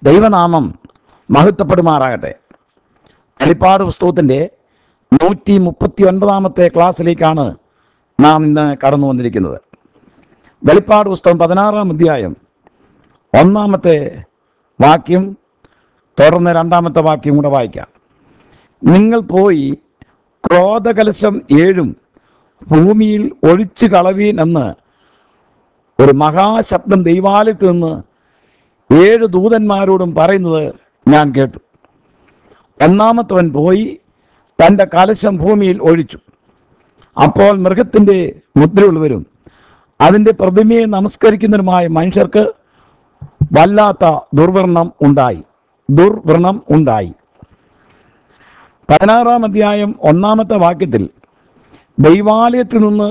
ദൈവനാമം മഹത്വപ്പെടുമാറാകട്ടെ വെളിപ്പാട് പുസ്തകത്തിൻ്റെ നൂറ്റി മുപ്പത്തി ഒൻപതാമത്തെ ക്ലാസ്സിലേക്കാണ് നാം ഇന്ന് കടന്നു വന്നിരിക്കുന്നത് വെളിപ്പാട് പുസ്തകം പതിനാറാം അധ്യായം ഒന്നാമത്തെ വാക്യം തുടർന്ന് രണ്ടാമത്തെ വാക്യം കൂടെ വായിക്കാം നിങ്ങൾ പോയി ക്രോധകലശം ഏഴും ഭൂമിയിൽ ഒഴിച്ചു കളവീൻ എന്ന് ഒരു മഹാശബ്ദം ദൈവാലയത്തിൽ നിന്ന് ഏഴ് ദൂതന്മാരോടും പറയുന്നത് ഞാൻ കേട്ടു ഒന്നാമത്തവൻ പോയി തൻ്റെ കലശം ഭൂമിയിൽ ഒഴിച്ചു അപ്പോൾ മൃഗത്തിൻ്റെ മുദ്രയുള്ളവരും അതിൻ്റെ പ്രതിമയെ നമസ്കരിക്കുന്നതിനുമായ മനുഷ്യർക്ക് വല്ലാത്ത ദുർവ്രണം ഉണ്ടായി ദുർവ്രണം ഉണ്ടായി പതിനാറാം അധ്യായം ഒന്നാമത്തെ വാക്യത്തിൽ ദൈവാലയത്തിൽ നിന്ന്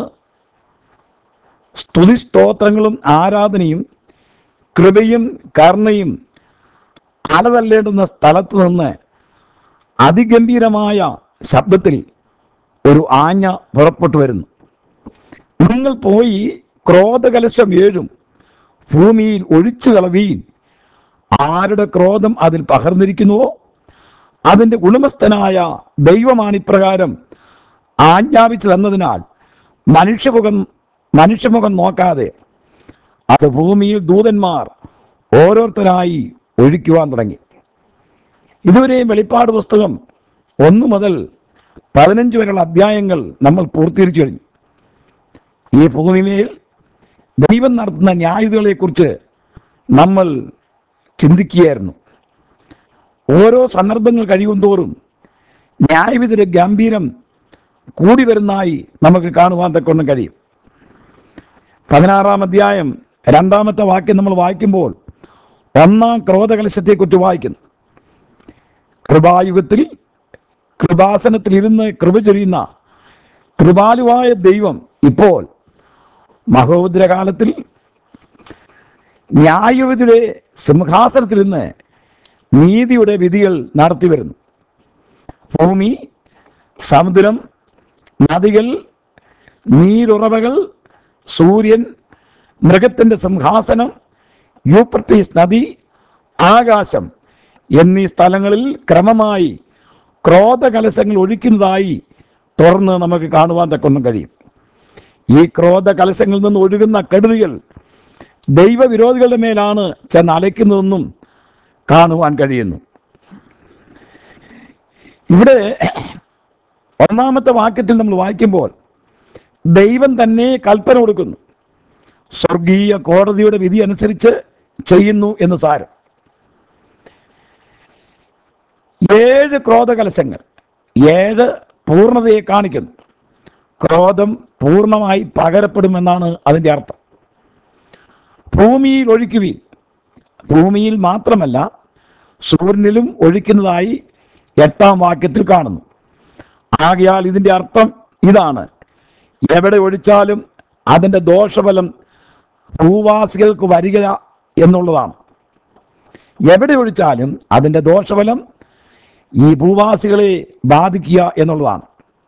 സ്തുതിസ്തോത്രങ്ങളും ആരാധനയും കൃപയും കരുണയും അലതല്ലേണ്ടുന്ന സ്ഥലത്ത് നിന്ന് അതിഗംഭീരമായ ശബ്ദത്തിൽ ഒരു ആഞ്ഞ പുറപ്പെട്ടു വരുന്നു നിങ്ങൾ പോയി ക്രോധകലശം ഏഴും ഭൂമിയിൽ ഒഴിച്ചു കളവീൻ ആരുടെ ക്രോധം അതിൽ പകർന്നിരിക്കുന്നുവോ അതിൻ്റെ ഉടമസ്ഥനായ ദൈവമാണ് ഇപ്രകാരം ആജ്ഞാപിച്ചു തന്നതിനാൽ മനുഷ്യമുഖം മനുഷ്യമുഖം നോക്കാതെ അത് ഭൂമിയിൽ ദൂതന്മാർ ഓരോരുത്തരായി ഒഴിക്കുവാൻ തുടങ്ങി ഇതുവരെയും വെളിപ്പാട് പുസ്തകം ഒന്ന് മുതൽ പതിനഞ്ച് വരെയുള്ള അധ്യായങ്ങൾ നമ്മൾ പൂർത്തീകരിച്ചു കഴിഞ്ഞു ഈ ഭൂമിമേൽ ദൈവം നടത്തുന്ന ന്യായതകളെക്കുറിച്ച് നമ്മൾ ചിന്തിക്കുകയായിരുന്നു ഓരോ സന്ദർഭങ്ങൾ കഴിയും തോറും ന്യായവിധിയുടെ ഗംഭീരം കൂടി വരുന്നതായി നമുക്ക് കാണുവാൻ തക്കൊണ്ടും കഴിയും പതിനാറാം അധ്യായം രണ്ടാമത്തെ വാക്യം നമ്മൾ വായിക്കുമ്പോൾ ഒന്നാം ക്രോധകലശത്തെക്കുറിച്ച് വായിക്കുന്നു കൃപായുഗത്തിൽ കൃപാസനത്തിൽ ഇരുന്ന് കൃപ ചൊരിയുന്ന കൃപാലുവായ ദൈവം ഇപ്പോൾ മഹോദരകാലത്തിൽ ന്യായവിധിയുടെ സിംഹാസനത്തിൽ നിന്ന് നീതിയുടെ വിധികൾ നടത്തി വരുന്നു ഭൂമി സമുദ്രം നദികൾ നീരുറവകൾ സൂര്യൻ മൃഗത്തിൻ്റെ സിംഹാസനം യൂപ്രട്ടീസ് നദി ആകാശം എന്നീ സ്ഥലങ്ങളിൽ ക്രമമായി ക്രോധകലശങ്ങൾ ഒഴിക്കുന്നതായി തുറന്ന് നമുക്ക് കാണുവാൻ തക്കൊന്നും കഴിയും ഈ ക്രോധ കലശങ്ങളിൽ നിന്ന് ഒഴുകുന്ന കെടുതികൾ ദൈവവിരോധികളുടെ മേലാണ് ചെന്ന് അലയ്ക്കുന്നതെന്നും കാണുവാൻ കഴിയുന്നു ഇവിടെ ഒന്നാമത്തെ വാക്യത്തിൽ നമ്മൾ വായിക്കുമ്പോൾ ദൈവം തന്നെ കൽപ്പന കൊടുക്കുന്നു സ്വർഗീയ കോടതിയുടെ വിധി അനുസരിച്ച് ചെയ്യുന്നു എന്ന് സാരം ഏഴ് ക്രോധകലശങ്ങൾ ഏഴ് പൂർണ്ണതയെ കാണിക്കുന്നു ക്രോധം പൂർണ്ണമായി പകരപ്പെടുമെന്നാണ് അതിൻ്റെ അർത്ഥം ഭൂമിയിൽ ഒഴിക്കുവീൻ ഭൂമിയിൽ മാത്രമല്ല സൂര്യനിലും ഒഴിക്കുന്നതായി എട്ടാം വാക്യത്തിൽ കാണുന്നു ആകയാൽ ഇതിൻ്റെ അർത്ഥം ഇതാണ് എവിടെ ഒഴിച്ചാലും അതിൻ്റെ ദോഷഫലം ഭൂവാസികൾക്ക് വരിക എന്നുള്ളതാണ് എവിടെ ഒഴിച്ചാലും അതിൻ്റെ ദോഷഫലം ഈ ഭൂവാസികളെ ബാധിക്കുക എന്നുള്ളതാണ്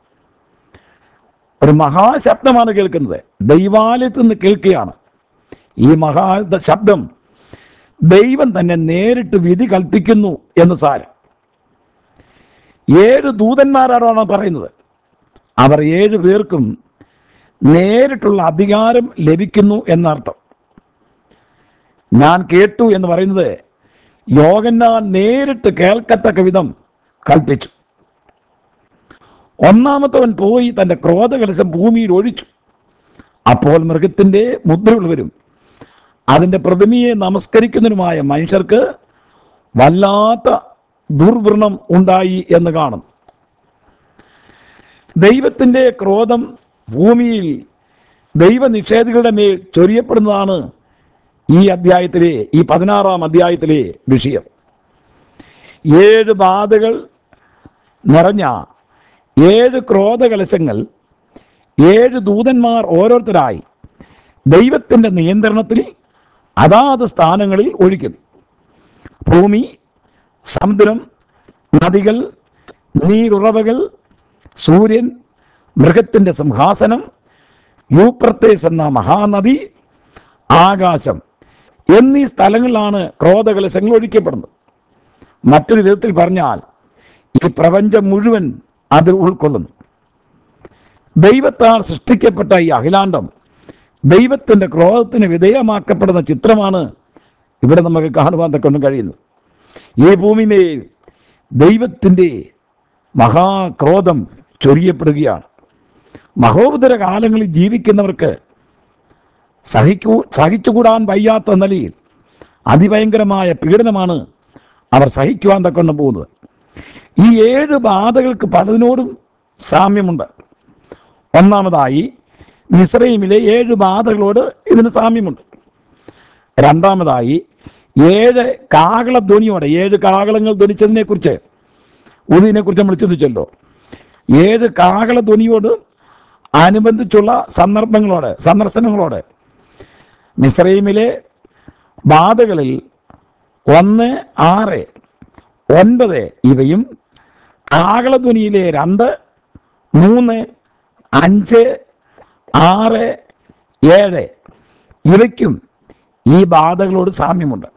ഒരു മഹാശബ്ദമാണ് കേൾക്കുന്നത് ദൈവാലയത്തിൽ നിന്ന് കേൾക്കുകയാണ് ഈ മഹാ ശബ്ദം ദൈവം തന്നെ നേരിട്ട് വിധി കൽപ്പിക്കുന്നു എന്ന് സാരം ഏഴ് ദൂതന്മാരാണ് പറയുന്നത് അവർ ഏഴ് പേർക്കും നേരിട്ടുള്ള അധികാരം ലഭിക്കുന്നു എന്നർത്ഥം ഞാൻ കേട്ടു എന്ന് പറയുന്നത് യോഗന്നാൻ നേരിട്ട് കേൾക്കത്തക്ക വിധം കൽപ്പിച്ചു ഒന്നാമത്തവൻ പോയി തൻ്റെ ക്രോധകലശം ഭൂമിയിൽ ഒഴിച്ചു അപ്പോൾ മൃഗത്തിൻ്റെ മുദ്രയുള്ളവരും അതിൻ്റെ പ്രതിമയെ നമസ്കരിക്കുന്നതിനുമായ മനുഷ്യർക്ക് വല്ലാത്ത ദുർവ്രണം ഉണ്ടായി എന്ന് കാണുന്നു ദൈവത്തിൻ്റെ ക്രോധം ഭൂമിയിൽ ദൈവനിഷേധികളുടെ മേൽ ചൊരിയപ്പെടുന്നതാണ് ഈ അധ്യായത്തിലെ ഈ പതിനാറാം അധ്യായത്തിലെ വിഷയം ഏഴ് ബാധകൾ നിറഞ്ഞ ഏഴ് ക്രോധകലശങ്ങൾ ഏഴ് ദൂതന്മാർ ഓരോരുത്തരായി ദൈവത്തിൻ്റെ നിയന്ത്രണത്തിൽ അതാത് സ്ഥാനങ്ങളിൽ ഒഴിക്കുന്നു ഭൂമി സമുദ്രം നദികൾ നീരുറവകൾ സൂര്യൻ മൃഗത്തിൻ്റെ സിംഹാസനം യൂപ്രത്തേസ് എന്ന മഹാനദി ആകാശം എന്നീ സ്ഥലങ്ങളിലാണ് ക്രോധകലശങ്ങൾ ഒഴിക്കപ്പെടുന്നത് മറ്റൊരു വിധത്തിൽ പറഞ്ഞാൽ ഈ പ്രപഞ്ചം മുഴുവൻ അത് ഉൾക്കൊള്ളുന്നു ദൈവത്താൽ സൃഷ്ടിക്കപ്പെട്ട ഈ അഖിലാണ്ടം ദൈവത്തിൻ്റെ ക്രോധത്തിന് വിധേയമാക്കപ്പെടുന്ന ചിത്രമാണ് ഇവിടെ നമുക്ക് കാണുവാൻ തക്കൊണ്ടും കഴിയുന്നത് ഈ ഭൂമിമേൽ ദൈവത്തിൻ്റെ മഹാക്രോധം ചൊരിയപ്പെടുകയാണ് മഹോദര കാലങ്ങളിൽ ജീവിക്കുന്നവർക്ക് സഹിക്കൂ സഹിച്ചുകൂടാൻ വയ്യാത്ത നിലയിൽ അതിഭയങ്കരമായ പീഡനമാണ് അവർ സഹിക്കുവാൻ തക്കൊണ്ട് പോകുന്നത് ഈ ഏഴ് ബാധകൾക്ക് പലതിനോടും സാമ്യമുണ്ട് ഒന്നാമതായി മിസ്രൈമിലെ ഏഴ് ബാധകളോട് ഇതിന് സാമ്യമുണ്ട് രണ്ടാമതായി ഏഴ് കാകള ധ്വനിയോടെ ഏഴ് കാകളങ്ങൾ ധ്വനിച്ചതിനെ കുറിച്ച് ഉദിനെ കുറിച്ച് നമ്മൾ ചിന്തിച്ചല്ലോ ഏഴ് കാകള ധ്വനിയോട് അനുബന്ധിച്ചുള്ള സന്ദർഭങ്ങളോട് സന്ദർശനങ്ങളോട് മിസ്രൈമിലെ ബാധകളിൽ ഒന്ന് ആറ് ഒൻപത് ഇവയും കാകളധ്വനിയിലെ രണ്ട് മൂന്ന് അഞ്ച് ആറ് ഏഴ് ഇവയ്ക്കും ഈ ബാധകളോട് സാമ്യമുണ്ട്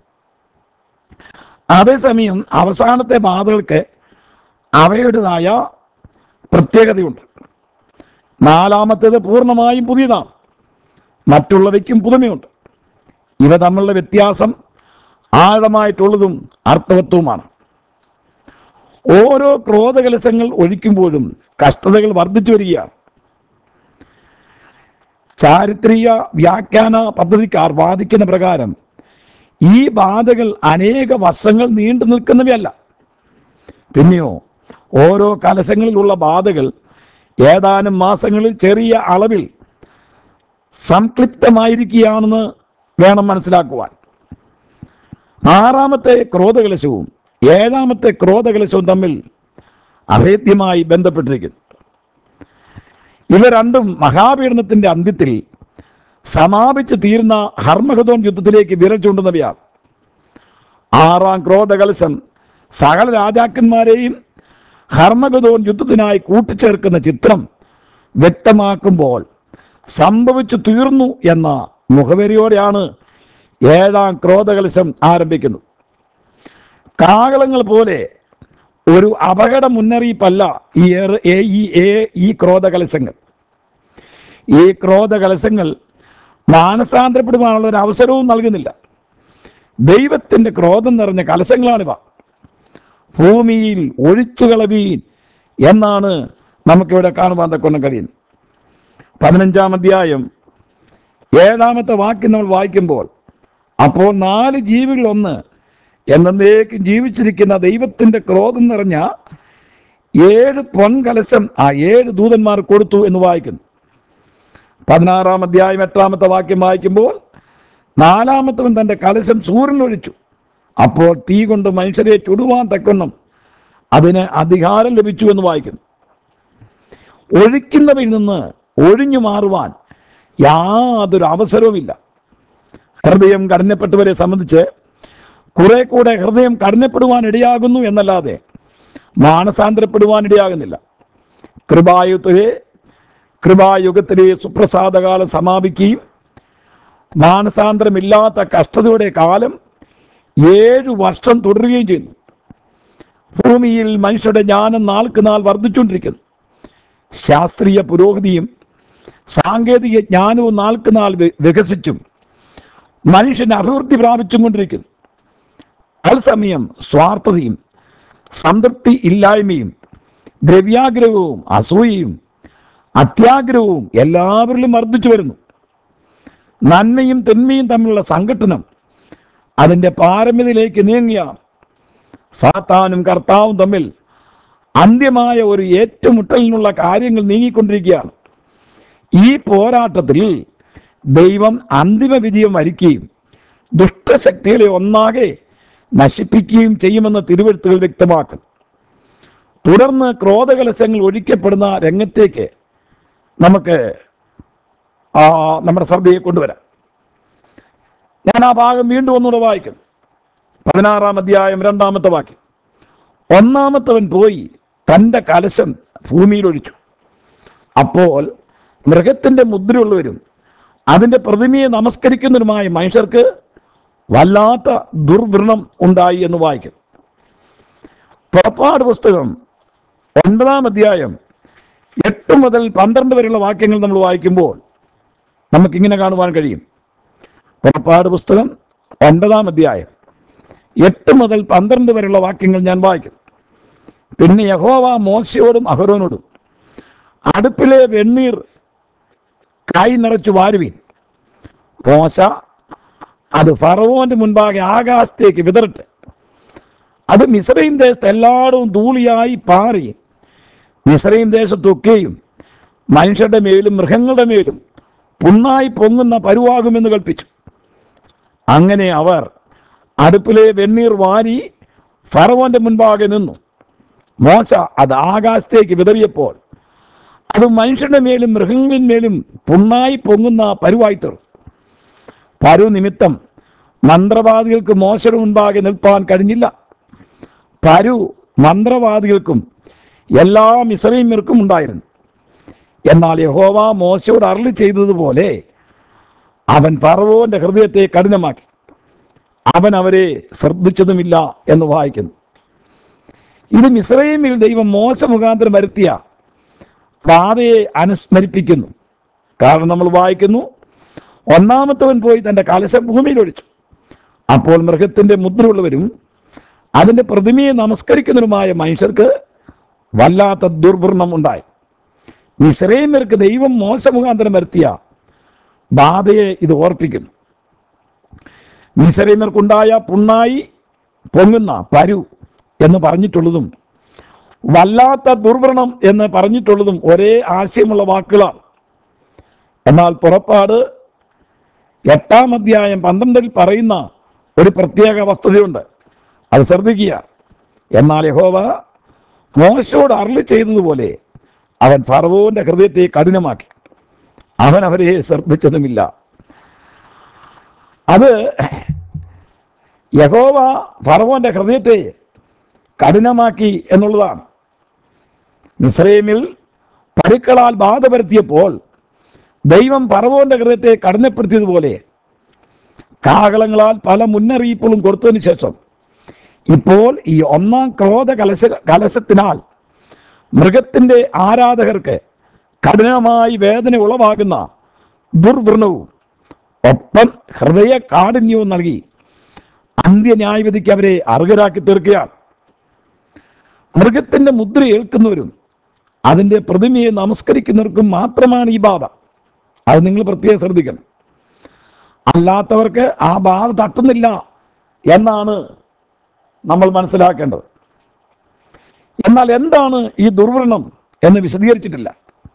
അതേസമയം അവസാനത്തെ ബാധകൾക്ക് അവയുടേതായ പ്രത്യേകതയുണ്ട് നാലാമത്തേത് പൂർണ്ണമായും പുതിയതാണ് മറ്റുള്ളവയ്ക്കും പുതുമയുണ്ട് ഇവ തമ്മിലുള്ള വ്യത്യാസം ആഴമായിട്ടുള്ളതും അർത്ഥവത്വവുമാണ് ഓരോ ക്രോധകലശങ്ങൾ ഒഴിക്കുമ്പോഴും കഷ്ടതകൾ വർദ്ധിച്ചു വരികയാണ് ചാരിത്രീയ വ്യാഖ്യാന പദ്ധതിക്കാർ വാദിക്കുന്ന പ്രകാരം ഈ ബാധകൾ അനേക വർഷങ്ങൾ നീണ്ടു നിൽക്കുന്നവയല്ല പിന്നെയോ ഓരോ കലശങ്ങളിലുള്ള ബാധകൾ ഏതാനും മാസങ്ങളിൽ ചെറിയ അളവിൽ സംക്ലിപ്തമായിരിക്കുകയാണെന്ന് വേണം മനസ്സിലാക്കുവാൻ ആറാമത്തെ ക്രോധകലശവും ഏഴാമത്തെ ക്രോധകലശവും തമ്മിൽ അഭേദ്യമായി ബന്ധപ്പെട്ടിരിക്കുന്നു ഇവ രണ്ടും മഹാപീഡനത്തിന്റെ അന്ത്യത്തിൽ സമാപിച്ചു തീരുന്ന ഹർമഹദോൻ യുദ്ധത്തിലേക്ക് വിരൽ ചൂണ്ടുന്നവയാണ് ആറാം ക്രോധകലശം സകല രാജാക്കന്മാരെയും ഹർമഗതോൻ യുദ്ധത്തിനായി കൂട്ടിച്ചേർക്കുന്ന ചിത്രം വ്യക്തമാക്കുമ്പോൾ സംഭവിച്ചു തീർന്നു എന്ന മുഖവരിയോടെയാണ് ഏഴാം ക്രോധകലശം ആരംഭിക്കുന്നത് കാകളങ്ങൾ പോലെ ഒരു അപകട മുന്നറിയിപ്പല്ല ഈ ഏറ്- ഏ- ഈ ഏ- ഈ ക്രോധകലശങ്ങൾ ഈ ക്രോധകലശങ്ങൾ മാനസാന്തരപ്പെടുവാനുള്ള ഒരു അവസരവും നൽകുന്നില്ല ദൈവത്തിൻ്റെ ക്രോധം നിറഞ്ഞ കലശങ്ങളാണിവ ഭൂമിയിൽ ഒഴിച്ചു കളവീൻ എന്നാണ് നമുക്കിവിടെ കാണുവാൻ തക്കൊണ്ട് കഴിയുന്നത് പതിനഞ്ചാം അധ്യായം ഏഴാമത്തെ വാക്യം നമ്മൾ വായിക്കുമ്പോൾ അപ്പോൾ നാല് ജീവികൾ ഒന്ന് എന്നേക്കും ജീവിച്ചിരിക്കുന്ന ദൈവത്തിൻ്റെ ക്രോധം നിറഞ്ഞ ഏഴ് പൊൻകലശം ആ ഏഴ് ദൂതന്മാർ കൊടുത്തു എന്ന് വായിക്കുന്നു പതിനാറാം അധ്യായം എട്ടാമത്തെ വാക്യം വായിക്കുമ്പോൾ നാലാമത്തവൻ തൻ്റെ കലശം സൂര്യനൊഴിച്ചു അപ്പോൾ തീ കൊണ്ട് മനുഷ്യരെ ചുടുവാൻ തക്കൊന്നും അതിന് അധികാരം ലഭിച്ചു എന്ന് വായിക്കുന്നു ഒഴിക്കുന്നവയിൽ നിന്ന് ഒഴിഞ്ഞു മാറുവാൻ യാതൊരു അവസരവുമില്ല ഹൃദയം കഠിനപ്പെട്ടവരെ സംബന്ധിച്ച് കുറെ കൂടെ ഹൃദയം കഠിനപ്പെടുവാൻ ഇടയാകുന്നു എന്നല്ലാതെ മാനസാന്തരപ്പെടുവാൻ ഇടയാകുന്നില്ല കൃപായുഗത്തിലെ കൃപായുഗത്തിലെ സുപ്രസാദകാലം സമാപിക്കുകയും മാനസാന്തരമില്ലാത്ത കഷ്ടതയുടെ കാലം ഏഴു വർഷം തുടരുകയും ചെയ്യുന്നു ഭൂമിയിൽ മനുഷ്യരുടെ ജ്ഞാനം നാൾക്ക് നാൾ വർദ്ധിച്ചുകൊണ്ടിരിക്കുന്നു ശാസ്ത്രീയ പുരോഗതിയും സാങ്കേതിക ജ്ഞാനവും നാൾക്ക് നാൾ വി- വികസിച്ചും മനുഷ്യൻ അഭിവൃദ്ധി പ്രാപിച്ചും കൊണ്ടിരിക്കുന്നു തത്സമയം സ്വാർത്ഥതയും സംതൃപ്തി ഇല്ലായ്മയും ദ്രവ്യാഗ്രഹവും അസൂയയും അത്യാഗ്രഹവും എല്ലാവരിലും വർദ്ധിച്ചു വരുന്നു നന്മയും തിന്മയും തമ്മിലുള്ള സംഘട്ടനം അതിൻ്റെ പാരമ്യതയിലേക്ക് നീങ്ങുകയാണ് സാത്താനും കർത്താവും തമ്മിൽ അന്ത്യമായ ഒരു ഏറ്റുമുട്ടലിനുള്ള കാര്യങ്ങൾ നീങ്ങിക്കൊണ്ടിരിക്കുകയാണ് ഈ പോരാട്ടത്തിൽ ദൈവം അന്തിമ വിജയം വരിക്കുകയും ദുഷ്ടശക്തികളെ ഒന്നാകെ നശിപ്പിക്കുകയും ചെയ്യുമെന്ന് തിരുവഴുത്തുകൾ വ്യക്തമാക്കുന്നു തുടർന്ന് ക്രോധകലശങ്ങൾ ഒഴിക്കപ്പെടുന്ന രംഗത്തേക്ക് നമുക്ക് ആ, നമ്മുടെ ശ്രദ്ധയെ കൊണ്ടുവരാം ഞാൻ ആ ഭാഗം വീണ്ടും ഒന്നുകൂടെ വായിക്കുന്നു പതിനാറാം അധ്യായം രണ്ടാമത്തെ വാക്യം ഒന്നാമത്തവൻ പോയി തൻ്റെ കലശം ഭൂമിയിൽ ഒഴിച്ചു അപ്പോൾ മൃഗത്തിൻ്റെ മുദ്രയുള്ളവരും അതിൻ്റെ പ്രതിമയെ നമസ്കരിക്കുന്നവരുമായ മനുഷ്യർക്ക് വല്ലാത്ത ദുർവ്രണം ഉണ്ടായി എന്ന് വായിക്കുന്നു പുറപ്പാട് പുസ്തകം ഒൻപതാം അധ്യായം എട്ട് മുതൽ പന്ത്രണ്ട് വരെയുള്ള വാക്യങ്ങൾ നമ്മൾ വായിക്കുമ്പോൾ നമുക്കിങ്ങനെ കാണുവാൻ കഴിയും പുറപ്പാട് പുസ്തകം ഒൻപതാം അധ്യായം എട്ട് മുതൽ പന്ത്രണ്ട് വരെയുള്ള വാക്യങ്ങൾ ഞാൻ വായിക്കും പിന്നെ യഹോവ മോശയോടും അഹരോനോടും അടുപ്പിലെ വെണ്ണീർ കൈ നിറച്ചു വാരുവീൻ മോശ അത് ഫറവോന്റെ മുൻപാകെ ആകാശത്തേക്ക് വിതറട്ടെ അത് മിസ്രൈം ദേശത്ത് എല്ലായിടവും ധൂളിയായി പാറി മിസ്രൈം ദേശത്തൊക്കെയും മനുഷ്യരുടെ മേലും മൃഗങ്ങളുടെ മേലും പുണ്ണായി പൊങ്ങുന്ന പരുവാകുമെന്ന് കൽപ്പിച്ചു അങ്ങനെ അവർ അടുപ്പിലെ വെണ്ണീർ വാരി ഫറവോന്റെ മുൻപാകെ നിന്നു മോശ അത് ആകാശത്തേക്ക് വിതറിയപ്പോൾ അത് മനുഷ്യരുടെ മേലും മൃഗങ്ങളിന്മേലും പുണ്ണായി പൊങ്ങുന്ന പരുവായി തീർന്നു പരു നിമിത്തം മന്ത്രവാദികൾക്ക് മോശയുടെ മുൻപാകെ നിൽപ്പാൻ കഴിഞ്ഞില്ല പരു മന്ത്രവാദികൾക്കും എല്ലാ മിശ്രീമ്യർക്കും ഉണ്ടായിരുന്നു എന്നാൽ യഹോവ മോശയോട് അരളി ചെയ്തതുപോലെ അവൻ ഫറവോന്റെ ഹൃദയത്തെ കഠിനമാക്കി അവൻ അവരെ ശ്രദ്ധിച്ചതുമില്ല എന്ന് വായിക്കുന്നു ഇത് മിശ്രൈമിൽ ദൈവം മോശ മുഖാന്തരം വരുത്തിയ ബാധയെ അനുസ്മരിപ്പിക്കുന്നു കാരണം നമ്മൾ വായിക്കുന്നു ഒന്നാമത്തവൻ പോയി തൻ്റെ കലശം ഭൂമിയിൽ ഒഴിച്ചു അപ്പോൾ മൃഗത്തിന്റെ മുദ്രയുള്ളവരും അതിന്റെ പ്രതിമയെ നമസ്കരിക്കുന്നവരുമായ മനുഷ്യർക്ക് വല്ലാത്ത ദുർവൃണം ഉണ്ടായി മിശ്രൈമ്യർക്ക് ദൈവം മോശ മുഖാന്തരം വരുത്തിയ ബാധയെ ഇത് ഓർപ്പിക്കുന്നു മിശ്രൈമ്യർക്കുണ്ടായ പുണ്ണായി പൊങ്ങുന്ന പരു എന്ന് പറഞ്ഞിട്ടുള്ളതും വല്ലാത്ത ദുർവ്രണം എന്ന് പറഞ്ഞിട്ടുള്ളതും ഒരേ ആശയമുള്ള വാക്കുകളാണ് എന്നാൽ പുറപ്പാട് എട്ടാം അധ്യായം പന്ത്രണ്ടിൽ പറയുന്ന ഒരു പ്രത്യേക വസ്തുതയുണ്ട് അത് ശ്രദ്ധിക്കുക എന്നാൽ യഹോവ മോശയോട് അരളി ചെയ്തതുപോലെ അവൻ ഫറവോന്റെ ഹൃദയത്തെ കഠിനമാക്കി അവൻ അവരെ ശ്രദ്ധിച്ചതുമില്ല അത് യഹോവ ഫറവോന്റെ ഹൃദയത്തെ കഠിനമാക്കി എന്നുള്ളതാണ് മിസ്രൈമിൽ പരുക്കളാൽ ബാധ വരുത്തിയപ്പോൾ ദൈവം ഫറവോന്റെ ഹൃദയത്തെ കഠിനപ്പെടുത്തിയതുപോലെ കാഹളങ്ങളാൽ പല മുന്നറിയിപ്പുകളും കൊടുത്തതിന് ശേഷം ഇപ്പോൾ ഈ ഒന്നാം ക്രോധ കലശ കലശത്തിനാൽ മൃഗത്തിന്റെ ആരാധകർക്ക് കഠിനമായി വേദന ഉളവാകുന്ന ദുർവൃണവും ഒപ്പം ഹൃദയ കാഠിന്യവും നൽകി അന്ത്യന്യായവിധിക്ക് അവരെ അർഹരാക്കി തീർക്കുകയാണ് മൃഗത്തിന്റെ മുദ്ര ഏൽക്കുന്നവരും അതിന്റെ പ്രതിമയെ നമസ്കരിക്കുന്നവർക്കും മാത്രമാണ് ഈ ബാധ അത് നിങ്ങൾ പ്രത്യേകം ശ്രദ്ധിക്കണം അല്ലാത്തവർക്ക് ആ ബാധ തട്ടുന്നില്ല എന്നാണ് നമ്മൾ മനസ്സിലാക്കേണ്ടത് എന്നാൽ എന്താണ് ഈ ദുർവ്രണം എന്ന് വിശദീകരിച്ചിട്ടില്ല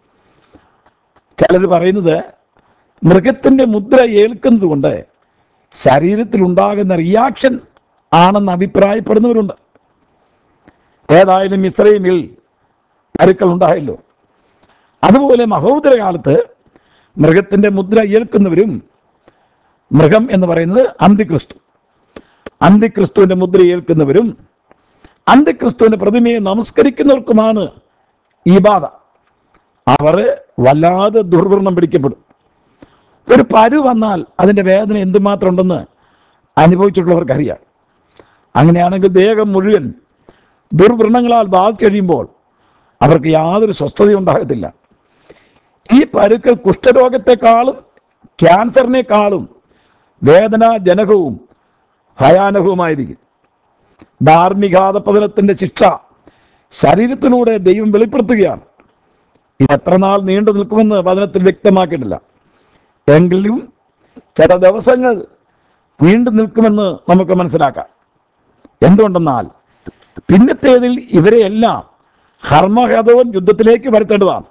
ചിലർ പറയുന്നത് മൃഗത്തിന്റെ മുദ്ര ഏൽക്കുന്നത് കൊണ്ട് ശരീരത്തിൽ ഉണ്ടാകുന്ന റിയാക്ഷൻ ആണെന്ന് അഭിപ്രായപ്പെടുന്നവരുണ്ട് ഏതായാലും ഇസ്രൈമിൽ കരുക്കൾ ഉണ്ടായല്ലോ അതുപോലെ മഹോദര കാലത്ത് മൃഗത്തിന്റെ മുദ്ര ഏൽക്കുന്നവരും മൃഗം എന്ന് പറയുന്നത് അന്തിക്രിസ്തു അന്തിക്രിസ്തുവിന്റെ മുദ്ര ഏൽക്കുന്നവരും അന്തിക്രിസ്തുവിന്റെ പ്രതിമയെ നമസ്കരിക്കുന്നവർക്കുമാണ് ഈ ബാധ അവർ വല്ലാതെ ദുർവ്രണം പിടിക്കപ്പെടും ഒരു പരു വന്നാൽ അതിന്റെ വേദന എന്തുമാത്രം ഉണ്ടെന്ന് അനുഭവിച്ചിട്ടുള്ളവർക്കറിയാം അങ്ങനെയാണെങ്കിൽ ദേഹം മുഴുവൻ ദുർവ്രണങ്ങളാൽ ബാധിച്ചു കഴിയുമ്പോൾ അവർക്ക് യാതൊരു സ്വസ്ഥതയും ഉണ്ടാകത്തില്ല ഈ പരുക്കൾ കുഷ്ഠരോഗത്തെക്കാളും ക്യാൻസറിനേക്കാളും വേദനാജനകവും ഭയാനകവുമായിരിക്കും ധാർമ്മികാതപതനത്തിന്റെ ശിക്ഷ ശരീരത്തിലൂടെ ദൈവം വെളിപ്പെടുത്തുകയാണ് ഇത് എത്ര നാൾ നീണ്ടു നിൽക്കുമെന്ന് വചനത്തിൽ വ്യക്തമാക്കിയിട്ടില്ല എങ്കിലും ചില ദിവസങ്ങൾ നീണ്ടു നിൽക്കുമെന്ന് നമുക്ക് മനസ്സിലാക്കാം എന്തുകൊണ്ടെന്നാൽ പിന്നത്തേതിൽ ഇവരെയെല്ലാം ഹർമ്മഹതവൻ യുദ്ധത്തിലേക്ക് വരുത്തേണ്ടതാണ്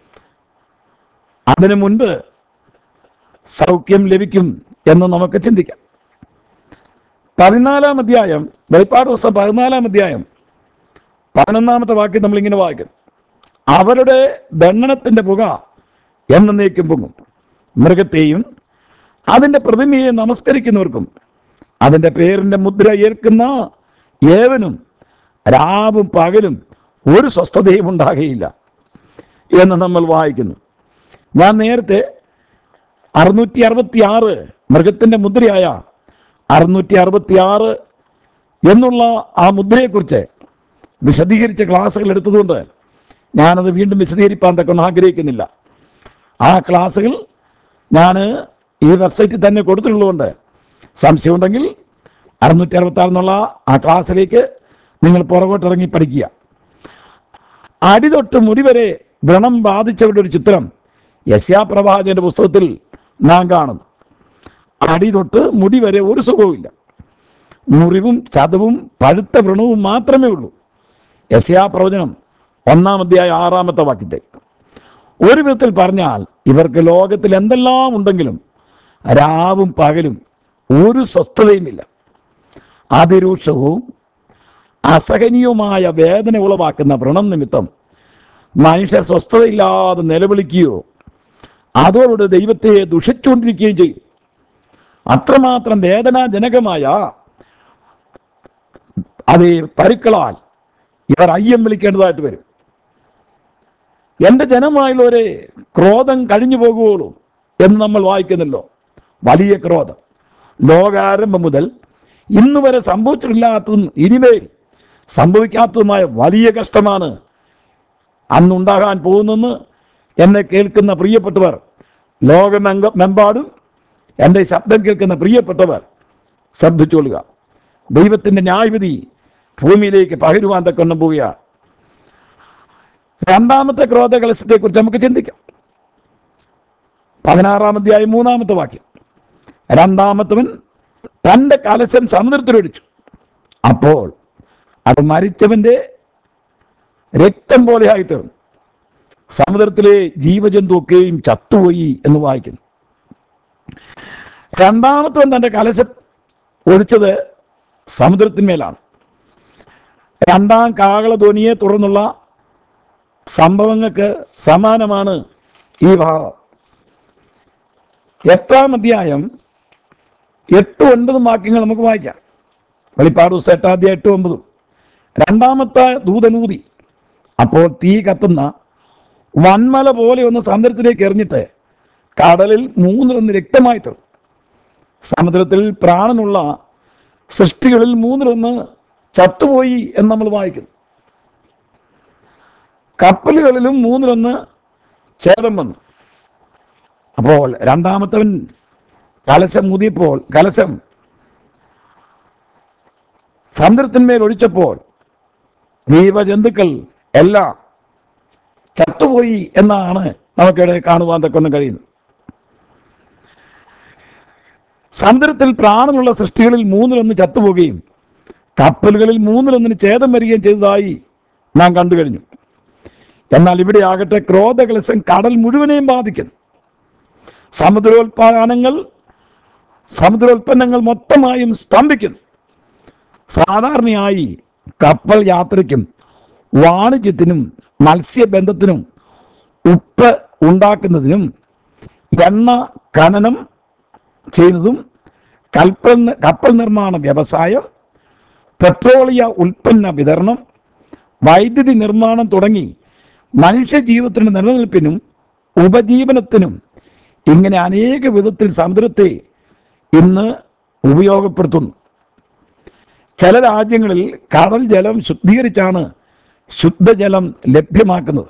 അതിനു മുൻപ് സൗഖ്യം ലഭിക്കും എന്ന് നമുക്ക് ചിന്തിക്കാം പതിനാലാം അധ്യായം വെളിപ്പാട് ദിവസം പതിനാലാം അധ്യായം പതിനൊന്നാമത്തെ വാക്യം നമ്മൾ ഇങ്ങനെ വായിക്കും അവരുടെ ദണ്ഡനത്തിന്റെ പുക എന്നേക്കും പൊങ്ങും മൃഗത്തെയും അതിന്റെ പ്രതിമയെ നമസ്കരിക്കുന്നവർക്കും അതിന്റെ പേരിന്റെ മുദ്ര ഏൽക്കുന്ന ഏവനും രാവും പകലും ഒരു സ്വസ്ഥതയും ഉണ്ടാകുകയില്ല എന്ന് നമ്മൾ വായിക്കുന്നു ഞാൻ നേരത്തെ അറുന്നൂറ്റി അറുപത്തി ആറ് മൃഗത്തിന്റെ മുദ്രയായ അറുന്നൂറ്റി അറുപത്തി ആറ് എന്നുള്ള ആ മുദ്രയെക്കുറിച്ച് വിശദീകരിച്ച ക്ലാസ്സുകൾ എടുത്തതുകൊണ്ട് ഞാനത് വീണ്ടും വിശദീകരിക്കാൻ തക്കൊന്നും ആഗ്രഹിക്കുന്നില്ല ആ ക്ലാസ്സുകൾ ഞാൻ ഈ വെബ്സൈറ്റിൽ തന്നെ കൊടുത്തിട്ടുള്ളതുകൊണ്ട് സംശയമുണ്ടെങ്കിൽ അറുന്നൂറ്റി അറുപത്തി എന്നുള്ള ആ ക്ലാസ്സിലേക്ക് നിങ്ങൾ പുറകോട്ടിറങ്ങി പഠിക്കുക അടിതൊട്ട് മുടി വരെ വ്രണം ബാധിച്ചവരുടെ ഒരു ചിത്രം യസ്യാപ്രവാചകന്റെ പുസ്തകത്തിൽ നാം കാണുന്നു അടി തൊട്ട് മുടി വരെ ഒരു സുഖവുമില്ല മുറിവും ചതവും പഴുത്ത വ്രണവും മാത്രമേ ഉള്ളൂ യസ്യാപ്രവചനം ഒന്നാം അധ്യായ ആറാമത്തെ വാക്യത്തെ ഒരു വിധത്തിൽ പറഞ്ഞാൽ ഇവർക്ക് ലോകത്തിൽ എന്തെല്ലാം ഉണ്ടെങ്കിലും രാവും പകലും ഒരു സ്വസ്ഥതയുമില്ല അതിരൂക്ഷവും അസഹനീയവുമായ വേദന ഉളവാക്കുന്ന വ്രണം നിമിത്തം മനുഷ്യർ സ്വസ്ഥതയില്ലാതെ നിലവിളിക്കുകയോ അതോടെ ദൈവത്തെ ദുഷിച്ചുകൊണ്ടിരിക്കുകയും ചെയ്യും അത്രമാത്രം വേദനാജനകമായ അത് പരുക്കളാൽ ഇവർ അയ്യം വിളിക്കേണ്ടതായിട്ട് വരും എൻ്റെ ജനമായുള്ളവരെ ക്രോധം കഴിഞ്ഞു പോകുകയുള്ളൂ എന്ന് നമ്മൾ വായിക്കുന്നല്ലോ വലിയ ക്രോധം ലോകാരംഭം മുതൽ ഇന്ന് വരെ സംഭവിച്ചിട്ടില്ലാത്തതും ഇനിമേൽ സംഭവിക്കാത്തതുമായ വലിയ കഷ്ടമാണ് അന്നുണ്ടാകാൻ പോകുന്നെന്ന് എന്നെ കേൾക്കുന്ന പ്രിയപ്പെട്ടവർ ലോകമെമ്പാടും എൻ്റെ ശബ്ദം കേൾക്കുന്ന പ്രിയപ്പെട്ടവർ ശ്രദ്ധിച്ചോളുക ദൈവത്തിൻ്റെ ന്യായവിധി ഭൂമിയിലേക്ക് പകരുവാൻ തക്കൊണ്ടും പോവുകയാണ് രണ്ടാമത്തെ ക്രോധ കലശത്തെ കുറിച്ച് നമുക്ക് ചിന്തിക്കാം പതിനാറാം അധ്യായം മൂന്നാമത്തെ വാക്യം രണ്ടാമത്തവൻ തൻ്റെ കലശം സമുദ്രത്തിലൊഴിച്ചു അപ്പോൾ അത് മരിച്ചവന്റെ രക്തം പോലെ ആയിത്തീർന്നു സമുദ്രത്തിലെ ജീവജന്തുവൊക്കെയും ചത്തുപോയി എന്ന് വായിക്കുന്നു രണ്ടാമത്തവൻ തൻ്റെ കലശം ഒഴിച്ചത് സമുദ്രത്തിന്മേലാണ് രണ്ടാം കാകളധ്വനിയെ തുടർന്നുള്ള സംഭവങ്ങൾക്ക് സമാനമാണ് ഈ ഭാഗം എട്ടാം അധ്യായം എട്ട് ഒൻപതും വാക്യങ്ങൾ നമുക്ക് വായിക്കാം വെളിപ്പാട് പുസ്തകം എട്ടാം അധ്യായം എട്ട് ഒമ്പതും രണ്ടാമത്തെ ദൂതനൂതി അപ്പോൾ തീ കത്തുന്ന വന്മല പോലെ ഒന്ന് സമുദ്രത്തിലേക്ക് എറിഞ്ഞിട്ട് കടലിൽ മൂന്നിലൊന്ന് രക്തമായി തീർന്നു സമുദ്രത്തിൽ പ്രാണനുള്ള സൃഷ്ടികളിൽ മൂന്നിലൊന്ന് ചത്തുപോയി എന്ന് നമ്മൾ വായിക്കുന്നു കപ്പലുകളിലും മൂന്നിലൊന്ന് ഛേദം വന്നു അപ്പോൾ രണ്ടാമത്തവൻ കലശം മുതിയപ്പോൾ കലശം സമുദ്രത്തിന്മേൽ ഒഴിച്ചപ്പോൾ ജീവജന്തുക്കൾ എല്ലാം ചത്തുപോയി എന്നാണ് നമുക്കിവിടെ കാണുവാൻ തക്കൊന്നും കഴിയുന്നത് സമുദ്രത്തിൽ പ്രാണമുള്ള സൃഷ്ടികളിൽ മൂന്നിലൊന്ന് ചത്തുപോവുകയും കപ്പലുകളിൽ മൂന്നിലൊന്നിന് ഛേദം വരികയും ചെയ്തതായി നാം കണ്ടു കഴിഞ്ഞു എന്നാൽ ഇവിടെ ആകട്ടെ ക്രോധകലശം കടൽ മുഴുവനെയും ബാധിക്കുന്നു സമുദ്രോത്പാദനങ്ങൾ സമുദ്രോൽപ്പന്നങ്ങൾ മൊത്തമായും സ്തംഭിക്കുന്നു സാധാരണയായി കപ്പൽ യാത്രയ്ക്കും വാണിജ്യത്തിനും മത്സ്യബന്ധത്തിനും ഉപ്പ് ഉണ്ടാക്കുന്നതിനും എണ്ണ ഖനനം ചെയ്യുന്നതും കൽപ്പൽ കപ്പൽ നിർമ്മാണ വ്യവസായം പെട്രോളിയ ഉൽപ്പന്ന വിതരണം വൈദ്യുതി നിർമ്മാണം തുടങ്ങി മനുഷ്യജീവിതത്തിന്റെ നിലനിൽപ്പിനും ഉപജീവനത്തിനും ഇങ്ങനെ അനേക വിധത്തിൽ സമുദ്രത്തെ ഇന്ന് ഉപയോഗപ്പെടുത്തുന്നു ചില രാജ്യങ്ങളിൽ കടൽ ജലം ശുദ്ധീകരിച്ചാണ് ശുദ്ധജലം ലഭ്യമാക്കുന്നത്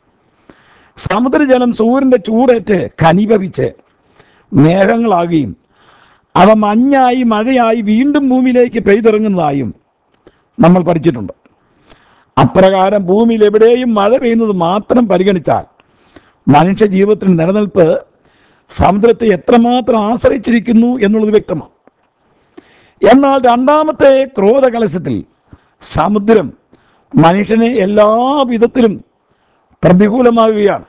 സമുദ്രജലം സൂര്യന്റെ ചൂടേറ്റ് ഖനീഭവിച്ച് മേഘങ്ങളാകുകയും അവ മഞ്ഞായി മഴയായി വീണ്ടും ഭൂമിയിലേക്ക് പെയ്തിറങ്ങുന്നതായും നമ്മൾ പഠിച്ചിട്ടുണ്ട് അപ്രകാരം ഭൂമിയിൽ എവിടെയും മഴ പെയ്യുന്നത് മാത്രം പരിഗണിച്ചാൽ മനുഷ്യ ജീവിതത്തിന് നിലനിൽപ്പ് സമുദ്രത്തെ എത്രമാത്രം ആശ്രയിച്ചിരിക്കുന്നു എന്നുള്ളത് വ്യക്തമാണ് എന്നാൽ രണ്ടാമത്തെ ക്രോധകലശത്തിൽ സമുദ്രം മനുഷ്യനെ എല്ലാ വിധത്തിലും പ്രതികൂലമാകുകയാണ്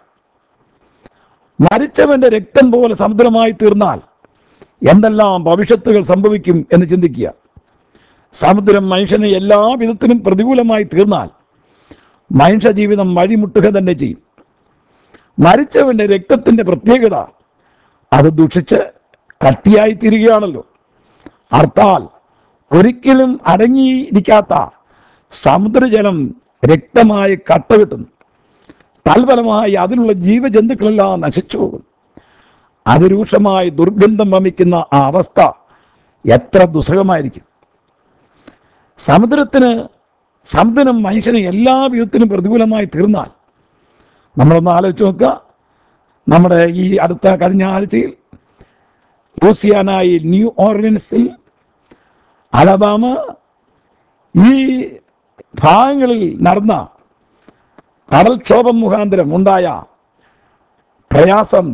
മരിച്ചവന്റെ രക്തം പോലെ സമുദ്രമായി തീർന്നാൽ എന്തെല്ലാം ഭവിഷ്യത്തുകൾ സംഭവിക്കും എന്ന് ചിന്തിക്കുക സമുദ്രം മനുഷ്യനെ എല്ലാ വിധത്തിലും പ്രതികൂലമായി തീർന്നാൽ മനുഷ്യ ജീവിതം വഴിമുട്ടുക തന്നെ ചെയ്യും മരിച്ചവന്റെ രക്തത്തിന്റെ പ്രത്യേകത അത് ദുഷിച്ച് കട്ടിയായി തീരുകയാണല്ലോ അർത്ഥാൽ ഒരിക്കലും അടങ്ങിയിരിക്കാത്ത സമുദ്രജലം രക്തമായി കട്ട കിട്ടുന്നു തൽഫലമായി അതിലുള്ള ജീവജന്തുക്കളെല്ലാം നശിച്ചു പോകും അതിരൂക്ഷമായി ദുർഗന്ധം വമിക്കുന്ന ആ അവസ്ഥ എത്ര ദുസ്സഹമായിരിക്കും സമുദ്രത്തിന് സമുദ്രം മനുഷ്യന് എല്ലാ വിധത്തിലും പ്രതികൂലമായി തീർന്നാൽ നമ്മളൊന്ന് ആലോചിച്ച് നോക്കുക നമ്മുടെ ഈ അടുത്ത കഴിഞ്ഞ ആഴ്ചയിൽ ലൂസിയാനായി ന്യൂ ഓർഗൻസിൽ അലബാമ ഈ ഭാഗങ്ങളിൽ നടന്ന കടൽക്ഷോഭം മുഖാന്തരം ഉണ്ടായ പ്രയാസം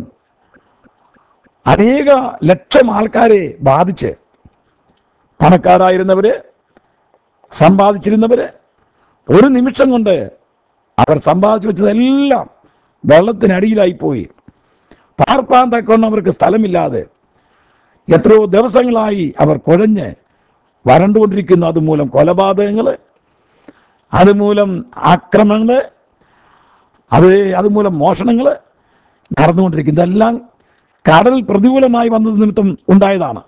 അനേക ലക്ഷം ആൾക്കാരെ ബാധിച്ച് പണക്കാരായിരുന്നവര് സമ്പാദിച്ചിരുന്നവര് ഒരു നിമിഷം കൊണ്ട് അവർ സമ്പാദിച്ചു വെച്ചതെല്ലാം വെള്ളത്തിനടിയിലായി പോയി പാർപ്പാൻ തക്കൊണ്ട് അവർക്ക് സ്ഥലമില്ലാതെ എത്രയോ ദിവസങ്ങളായി അവർ കുഴഞ്ഞ് വരണ്ടുകൊണ്ടിരിക്കുന്നു അതുമൂലം കൊലപാതകങ്ങൾ അതുമൂലം ആക്രമണങ്ങൾ അത് അതുമൂലം മോഷണങ്ങൾ നടന്നുകൊണ്ടിരിക്കുന്നു ഇതെല്ലാം കടൽ പ്രതികൂലമായി വന്നത് നിമിത്തം ഉണ്ടായതാണ്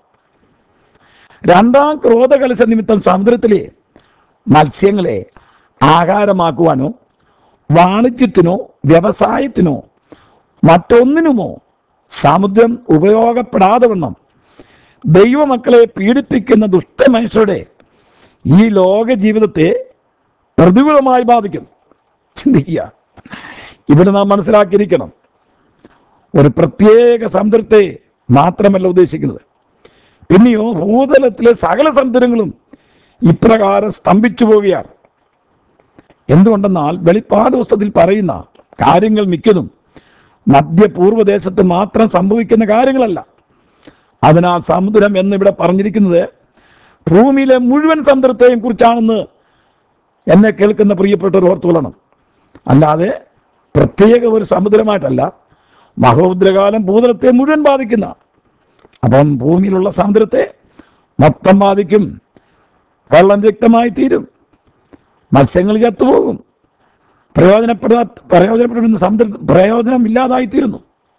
രണ്ടാം ക്രോധകലശ നിമിത്തം സമുദ്രത്തിലെ മത്സ്യങ്ങളെ ആഹാരമാക്കുവാനോ വാണിജ്യത്തിനോ വ്യവസായത്തിനോ മറ്റൊന്നിനുമോ സമുദ്രം ഉപയോഗപ്പെടാതെ വണ്ണം ദൈവമക്കളെ പീഡിപ്പിക്കുന്ന ദുഷ്ടമനുഷ്യരുടെ ഈ ലോക ജീവിതത്തെ പ്രതികൂലമായി ബാധിക്കും ചിന്തിക്കുക ഇവിടെ നാം മനസ്സിലാക്കിയിരിക്കണം ഒരു പ്രത്യേക സമുദ്രത്തെ മാത്രമല്ല ഉദ്ദേശിക്കുന്നത് പിന്നെയോ ഭൂതലത്തിലെ സകല സമുദ്രങ്ങളും ഇപ്രകാരം സ്തംഭിച്ചു പോവുകയാണ് എന്തുകൊണ്ടെന്നാൽ വെളിപ്പാട് പുസ്തകത്തിൽ പറയുന്ന കാര്യങ്ങൾ മിക്കതും മധ്യപൂർവ്വദേശത്ത് മാത്രം സംഭവിക്കുന്ന കാര്യങ്ങളല്ല അതിനാൽ സമുദ്രം എന്നിവിടെ പറഞ്ഞിരിക്കുന്നത് ഭൂമിയിലെ മുഴുവൻ സമുദ്രത്തെയും കുറിച്ചാണെന്ന് എന്നെ കേൾക്കുന്ന പ്രിയപ്പെട്ടവർ ഓർത്തുകൊള്ളണം അല്ലാതെ പ്രത്യേക ഒരു സമുദ്രമായിട്ടല്ല മഹോദ്രകാലം ഭൂതലത്തെ മുഴുവൻ ബാധിക്കുന്ന അപ്പം ഭൂമിയിലുള്ള സമുദ്രത്തെ മൊത്തം ബാധിക്കും വെള്ളം വ്യക്തമായി തീരും മത്സ്യങ്ങൾ ചത്തുപോകും പ്രയോജനപ്പെടാ പ്രയോജനപ്പെടുന്ന സമുദ്ര പ്രയോജനം ഇല്ലാതായി തീരുന്നു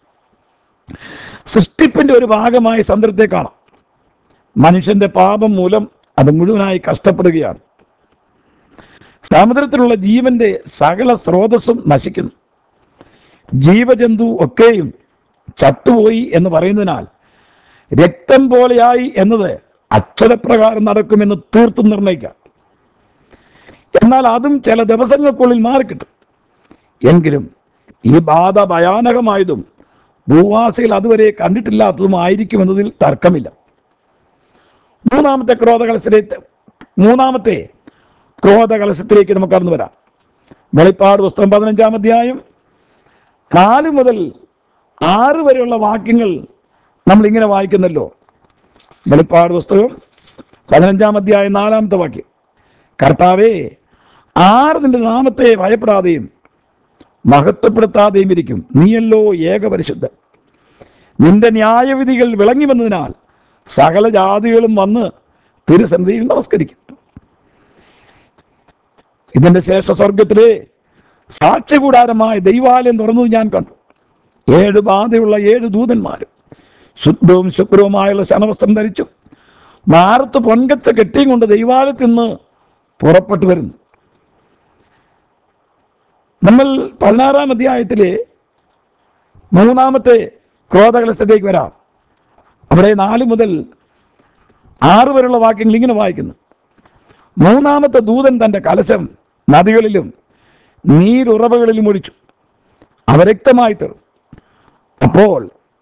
സൃഷ്ടിപ്പിന്റെ ഒരു ഭാഗമായി സമുദ്രത്തെ കാണാം മനുഷ്യന്റെ പാപം മൂലം അത് മുഴുവനായി കഷ്ടപ്പെടുകയാണ് സമുദ്രത്തിലുള്ള ജീവന്റെ സകല സ്രോതസ്സും നശിക്കുന്നു ജീവജന്തു ഒക്കെയും ചത്തുപോയി എന്ന് പറയുന്നതിനാൽ രക്തം പോലെയായി എന്നത് അക്ഷരപ്രകാരം നടക്കുമെന്ന് തീർത്തും നിർണയിക്കാം എന്നാൽ അതും ചില ദിവസങ്ങൾക്കുള്ളിൽ മാറിക്കിട്ടും എങ്കിലും ഈ ബാധ ഭയാനകമായതും ഭൂവാസികൾ അതുവരെ കണ്ടിട്ടില്ലാത്തതും ആയിരിക്കുമെന്നതിൽ തർക്കമില്ല മൂന്നാമത്തെ ക്രോധകലശത്തിലേക്ക് മൂന്നാമത്തെ ക്രോധകലശത്തിലേക്ക് നമുക്ക് കടന്നു വരാം വെളിപ്പാട് പുസ്തകം പതിനഞ്ചാം അധ്യായം നാല് മുതൽ ആറ് വരെയുള്ള വാക്യങ്ങൾ നമ്മൾ ഇങ്ങനെ വായിക്കുന്നല്ലോ വെളിപ്പാട് പുസ്തകം പതിനഞ്ചാം അധ്യായം നാലാമത്തെ വാക്യം കർത്താവേ ആർ നിന്റെ നാമത്തെ ഭയപ്പെടാതെയും മഹത്വപ്പെടുത്താതെയും ഇരിക്കും നീയല്ലോ ഏകപരിശുദ്ധൻ നിന്റെ ന്യായവിധികൾ വിളങ്ങി വന്നതിനാൽ സകല ജാതികളും വന്ന് തിരുസന്നിധിയിൽ നമസ്കരിക്കും ഇതിന്റെ ശേഷ സ്വർഗത്തിലെ സാക്ഷ്യകൂടാരമായ ദൈവാലയം തുറന്നത് ഞാൻ കണ്ടു ഏഴ് ബാധയുള്ള ഏഴ് ദൂതന്മാരും ശുദ്ധവും ശുക്രവുമായുള്ള ശനവസ്ത്രം ധരിച്ചു മാറത്ത് പൊൻകച്ച കെട്ടിയും കൊണ്ട് ദൈവാലയത്തിൽ നിന്ന് പുറപ്പെട്ടു വരുന്നു നമ്മൾ പതിനാറാം അധ്യായത്തിലെ മൂന്നാമത്തെ ക്രോധകലശത്തേക്ക് വരാം അവിടെ നാല് മുതൽ ആറ് വരെയുള്ള വാക്യങ്ങൾ ഇങ്ങനെ വായിക്കുന്നു മൂന്നാമത്തെ ദൂതൻ തന്റെ കലശം നദികളിലും നീരുറവകളിലും ഒഴിച്ചു അവരക്തമായി തീർന്നു അപ്പോൾ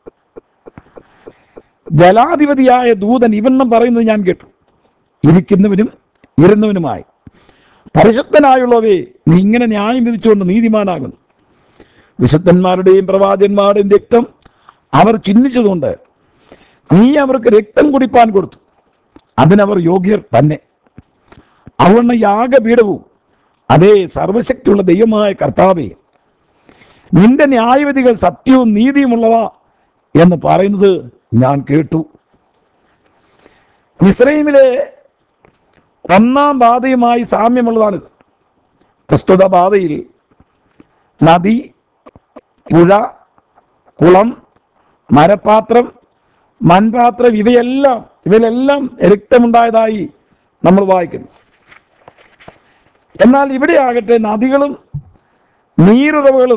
ജലാധിപതിയായ ദൂതൻ ഇവണ്ണം പറയുന്നത് ഞാൻ കേട്ടു ഇരിക്കുന്നവനും ഇരുന്നവനുമായി പരിശുദ്ധനായുള്ളവേ നീ ഇങ്ങനെ ന്യായം വിധിച്ചുകൊണ്ട് നീതിമാനാകുന്നു വിശുദ്ധന്മാരുടെയും പ്രവാചകന്മാരുടെയും രക്തം അവർ ചിഹ്നിച്ചതുകൊണ്ട് നീ അവർക്ക് രക്തം കുടിപ്പാൻ കൊടുത്തു അതിനവർ യോഗ്യർ തന്നെ അവണ്ണ യാഗപീഠവും അതേ സർവശക്തിയുള്ള ദൈവമായ കർത്താവേ നിന്റെ ന്യായവിധികൾ സത്യവും നീതിയുമുള്ളവ എന്ന് പറയുന്നത് ഞാൻ കേട്ടു മിസ്രൈമിലെ ഒന്നാം ബാധയുമായി സാമ്യമുള്ളതാണിത് പ്രസ്തുത ബാധയിൽ നദി പുഴ കുളം മരപ്പാത്രം മൺപാത്രം ഇവയെല്ലാം ഇവയിലെല്ലാം രക്തമുണ്ടായതായി നമ്മൾ വായിക്കുന്നു എന്നാൽ ഇവിടെ ആകട്ടെ നദികളും നീരുറവുകളും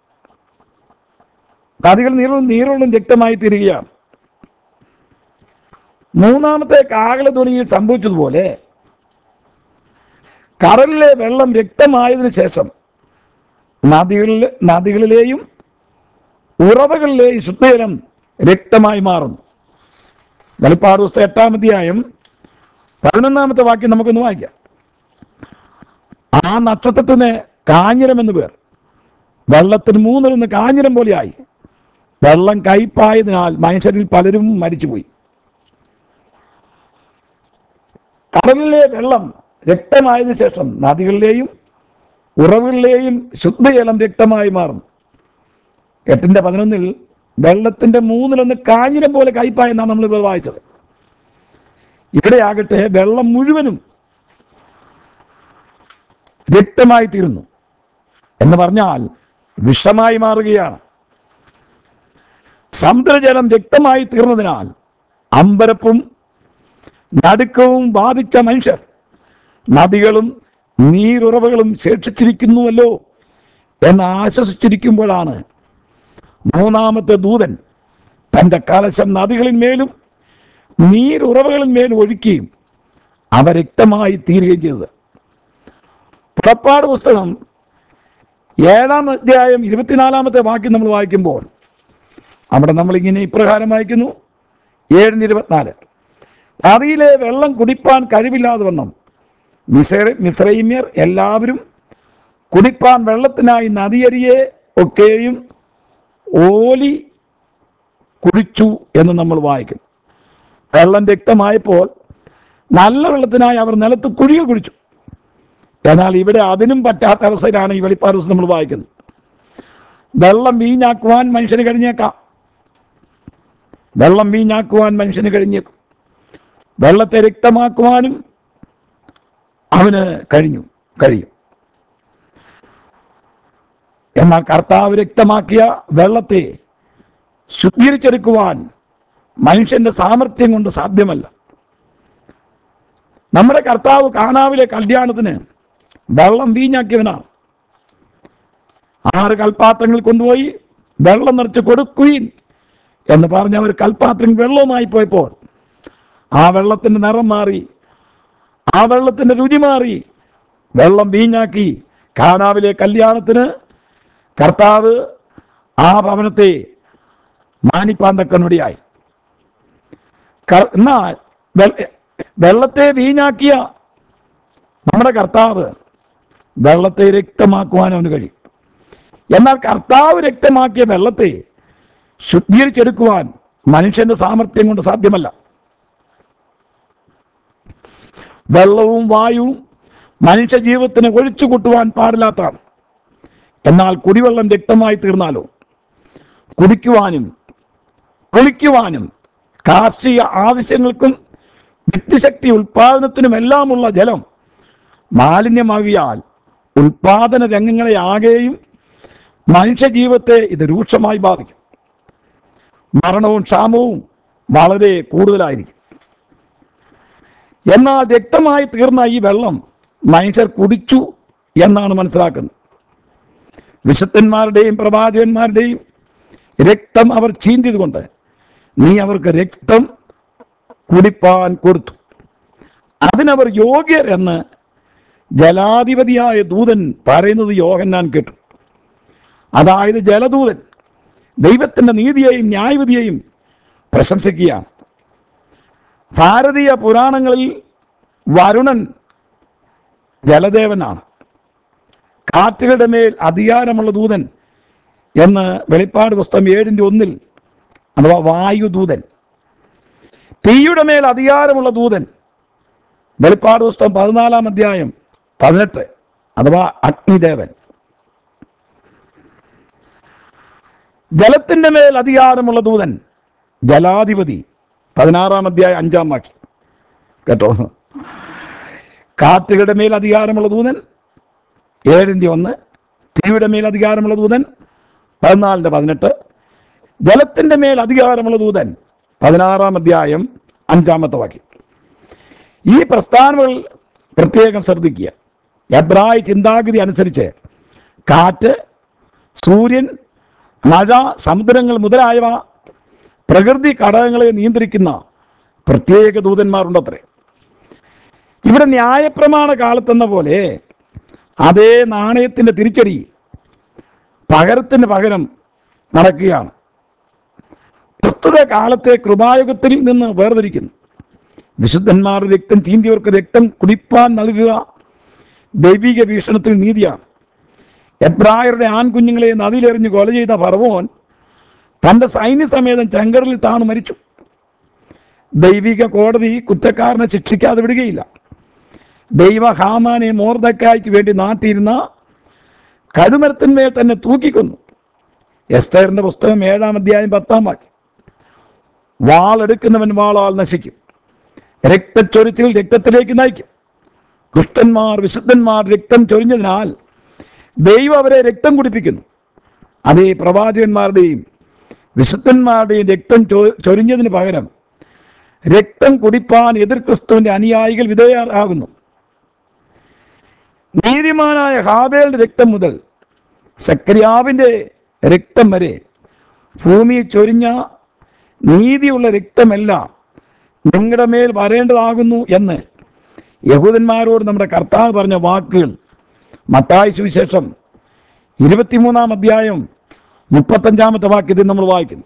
നദികൾ നീറും നീറുകളും രക്തമായി തീരുകയാണ് മൂന്നാമത്തെ കാകള തുണിയിൽ സംഭവിച്ചതുപോലെ കടലിലെ വെള്ളം രക്തമായതിനു ശേഷം നദികളിൽ നദികളിലെയും ഉറവകളിലെയും ശുദ്ധജലം രക്തമായി മാറുന്നു വെളിപ്പാട് പുസ്തകം എട്ടാം അധ്യായം പതിനൊന്നാമത്തെ വാക്യം നമുക്കൊന്ന് വായിക്കാം ആ നക്ഷത്രത്തിന് കാഞ്ഞിരം എന്ന് പേർ വെള്ളത്തിന് മൂന്നിലൊന്ന് കാഞ്ഞിരം പോലെയായി വെള്ളം കയ്പായതിനാൽ മനുഷ്യരിൽ പലരും മരിച്ചുപോയി കടലിലെ വെള്ളം രക്തമായതിനു ശേഷം നദികളിലെയും ഉറവുകളിലെയും ശുദ്ധജലം രക്തമായി മാറും എട്ടിന്റെ പതിനൊന്നിൽ വെള്ളത്തിന്റെ മൂന്നിലൊന്ന് കാഞ്ഞിരം പോലെ കയ്പായെന്നാണ് നമ്മൾ ഇവിടെ വായിച്ചത് ഇവിടെ ആകട്ടെ വെള്ളം മുഴുവനും രക്തമായി തീരുന്നു എന്ന് പറഞ്ഞാൽ വിഷമായി മാറുകയാണ് സമുദ്രജലം രക്തമായി തീർന്നതിനാൽ അമ്പരപ്പും നടുക്കവും ബാധിച്ച മനുഷ്യർ നദികളും നീരുറവകളും ശേഷിച്ചിരിക്കുന്നുവല്ലോ എന്ന് ആശ്വസിച്ചിരിക്കുമ്പോഴാണ് മൂന്നാമത്തെ ദൂതൻ തൻ്റെ കലശം നദികളിന്മേലും നീരുറവകളിന്മേലും ഒഴുക്കിയും അവ രക്തമായി തീരുകയും ചെയ്തത് പുറപ്പാട് പുസ്തകം ഏഴാം അധ്യായം ഇരുപത്തിനാലാമത്തെ വാക്യം നമ്മൾ വായിക്കുമ്പോൾ അവിടെ നമ്മൾ ഇങ്ങനെ ഇപ്രകാരം വായിക്കുന്നു ഏഴിന് ഇരുപത്തിനാല് നദിയിലെ വെള്ളം കുടിപ്പാൻ കഴിവില്ലാതെ വണ്ണം മിസൈ മിസ്രൈമ്യർ എല്ലാവരും കുടിപ്പാൻ വെള്ളത്തിനായി നദിയരിയെ ഒക്കെയും ഓലി കുടിച്ചു എന്ന് നമ്മൾ വായിക്കും വെള്ളം രക്തമായപ്പോൾ നല്ല വെള്ളത്തിനായി അവർ നിലത്ത് കുഴികൾ കുടിച്ചു എന്നാൽ ഇവിടെ അതിനും പറ്റാത്ത അവസ്ഥയിലാണ് ഈ വെളിപ്പാട് ദിവസം നമ്മൾ വായിക്കുന്നത് വെള്ളം വീഞ്ഞാക്കുവാൻ മനുഷ്യന് കഴിഞ്ഞേക്കാം വെള്ളം വീഞ്ഞാക്കുവാൻ മനുഷ്യന് കഴിഞ്ഞേക്കും വെള്ളത്തെ രക്തമാക്കുവാനും അവന് കഴിഞ്ഞു കഴിയും എന്നാൽ കർത്താവ് രക്തമാക്കിയ വെള്ളത്തെ ശുദ്ധീകരിച്ചെടുക്കുവാൻ മനുഷ്യന്റെ സാമർഥ്യം കൊണ്ട് സാധ്യമല്ല നമ്മുടെ കർത്താവ് കാനാവിലെ കല്യാണത്തിന് വെള്ളം വീഞ്ഞാക്കിയവനാണ് ആറ് കൽപ്പാത്രങ്ങൾ കൊണ്ടുപോയി വെള്ളം നിറച്ച് കൊടുക്കുകയും എന്ന് പറഞ്ഞ അവർ കൽപ്പാത്രം വെള്ളവുമായി പോയപ്പോൾ ആ വെള്ളത്തിന്റെ നിറം മാറി ആ വെള്ളത്തിന്റെ രുചി മാറി വെള്ളം വീഞ്ഞാക്കി കാനാവിലെ കല്യാണത്തിന് കർത്താവ് ആ ഭവനത്തെ മാനിപ്പാൻ തക്കനൊടിയായി ക- എന്നാൽ വെ- വെള്ളത്തെ വീഞ്ഞാക്കിയ നമ്മുടെ കർത്താവ് വെള്ളത്തെ രക്തമാക്കുവാൻ അവന് കഴിയും എന്നാൽ കർത്താവ് രക്തമാക്കിയ വെള്ളത്തെ ശുദ്ധീകരിച്ചെടുക്കുവാൻ മനുഷ്യന്റെ സാമർഥ്യം കൊണ്ട് സാധ്യമല്ല വെള്ളവും വായുവും മനുഷ്യ ജീവിതത്തിന് ഒഴിച്ചു കൂട്ടുവാൻ പാടില്ലാത്തതാണ് എന്നാൽ കുടിവെള്ളം രക്തമായി തീർന്നാലോ കുടിക്കുവാനും കുളിക്കുവാനും കാർഷിക ആവശ്യങ്ങൾക്കും വ്യക്തിശക്തി ഉൽപാദനത്തിനുമെല്ലാമുള്ള ജലം മാലിന്യമാകിയാൽ ഉൽപാദന രംഗങ്ങളെ ആകെയും മനുഷ്യജീവിതത്തെ ഇത് രൂക്ഷമായി ബാധിക്കും മരണവും ക്ഷാമവും വളരെ കൂടുതലായിരിക്കും എന്നാൽ രക്തമായി തീർന്ന ഈ വെള്ളം മനുഷ്യർ കുടിച്ചു എന്നാണ് മനസ്സിലാക്കുന്നത് വിശുദ്ധന്മാരുടെയും പ്രവാചകന്മാരുടെയും രക്തം അവർ ചീന്തിയതുകൊണ്ട് നീ അവർക്ക് രക്തം കുടിപ്പാൻ കൊടുത്തു അതിനവർ യോഗ്യർ എന്ന് ജലാധിപതിയായ ദൂതൻ പറയുന്നത് യോഹന്നാൻ കേട്ടു അതായത് ജലദൂതൻ ദൈവത്തിൻ്റെ നീതിയെയും ന്യായവിധിയെയും പ്രശംസിക്കുകയാണ് ഭാരതീയ പുരാണങ്ങളിൽ വരുണൻ ജലദേവനാണ് കാറ്റുകളുടെ മേൽ അധികാരമുള്ള ദൂതൻ എന്ന് വെളിപ്പാട് പുസ്തകം ഏഴിൻ്റെ ഒന്നിൽ അഥവാ വായുദൂതൻ തീയുടെ മേൽ അധികാരമുള്ള ദൂതൻ വെളിപ്പാട് പുസ്തകം പതിനാലാം അധ്യായം പതിനെട്ട് അഥവാ അഗ്നിദേവൻ ജലത്തിന്റെ മേൽ അധികാരമുള്ള ദൂതൻ ജലാധിപതി പതിനാറാം അധ്യായം അഞ്ചാം വാക്യം കേട്ടോ കാറ്റുകളുടെ മേൽ അധികാരമുള്ള ദൂതൻ ഏഴിൻ്റെ ഒന്ന് തീയുടെ മേൽ അധികാരമുള്ള ദൂതൻ പതിനാലിൻ്റെ പതിനെട്ട് ജലത്തിൻ്റെ മേൽ അധികാരമുള്ള ദൂതൻ പതിനാറാം അധ്യായം അഞ്ചാമത്തെ വാക്യം ഈ പ്രസ്ഥാനങ്ങൾ പ്രത്യേകം ശ്രദ്ധിക്കുക എബ്രായ ചിന്താഗതി അനുസരിച്ച് കാറ്റ് സൂര്യൻ മഴ സമുദ്രങ്ങൾ മുതലായവ പ്രകൃതി ഘടകങ്ങളെ നിയന്ത്രിക്കുന്ന പ്രത്യേക ദൂതന്മാരുണ്ടത്രേ ഇവിടെ ന്യായപ്രമാണ കാലത്തെന്ന പോലെ അതേ നാണയത്തിന്റെ തിരിച്ചടി പകരത്തിന് പകരം നടക്കുകയാണ് പ്രസ്തുത കാലത്തെ കൃപായുഗത്തിൽ നിന്ന് വേർതിരിക്കുന്നു വിശുദ്ധന്മാരുടെ രക്തം ചീന്തിയവർക്ക് രക്തം കുടിപ്പാൻ നൽകുക ദൈവിക വീക്ഷണത്തിൽ നീതിയാണ് എബ്രായരുടെ ആൺകുഞ്ഞുങ്ങളെ നദിയിലെറിഞ്ഞ് കൊല ചെയ്ത ഫറവോൻ തന്റെ സൈന്യസമേതം ചെങ്കടലിൽ താണു മരിച്ചു ദൈവിക കോടതി കുറ്റക്കാരനെ ശിക്ഷിക്കാതെ വിടുകയില്ല ദൈവ ഹാമാനെ മോർദക്കായ്ക്ക് വേണ്ടി നാട്ടിയിരുന്ന കരുമരത്തിന്മേൽ തന്നെ തൂക്കിക്കൊന്നു എസ്തേറിന്റെ പുസ്തകം ഏഴാം അധ്യായം പത്താം വാക്യം വാളെടുക്കുന്നവൻ വാളാൽ നശിക്കും രക്തച്ചൊരിച്ചിൽ രക്തത്തിലേക്ക് നയിക്കും ദുഷ്ടന്മാർ വിശുദ്ധന്മാർ രക്തം ചൊരിഞ്ഞതിനാൽ ദൈവം അവരെ രക്തം കുടിപ്പിക്കുന്നു അതേ പ്രവാചകന്മാരുടെയും വിശുദ്ധന്മാരുടെയും രക്തം ചൊ- ചൊരിഞ്ഞതിന് പകരം രക്തം കുടിപ്പാൻ എതിർ ക്രിസ്തുവിന്റെ അനുയായികൾ വിധേയരാകുന്നു നീതിമാനായ ഹാബേലിന്റെ രക്തം മുതൽ സക്രിയാവിന്റെ രക്തം വരെ ഭൂമിയിൽ ചൊരിഞ്ഞ നീതിയുള്ള രക്തമെല്ലാം നിങ്ങളുടെ മേൽ വരേണ്ടതാകുന്നു എന്ന് യഹൂദന്മാരോട് നമ്മുടെ കർത്താവ് പറഞ്ഞ വാക്കുകൾ മത്തായി സുവിശേഷം ഇരുപത്തിമൂന്നാം അധ്യായം മുപ്പത്തഞ്ചാമത്തെ വാക്യത്തിൽ നമ്മൾ വായിക്കുന്നു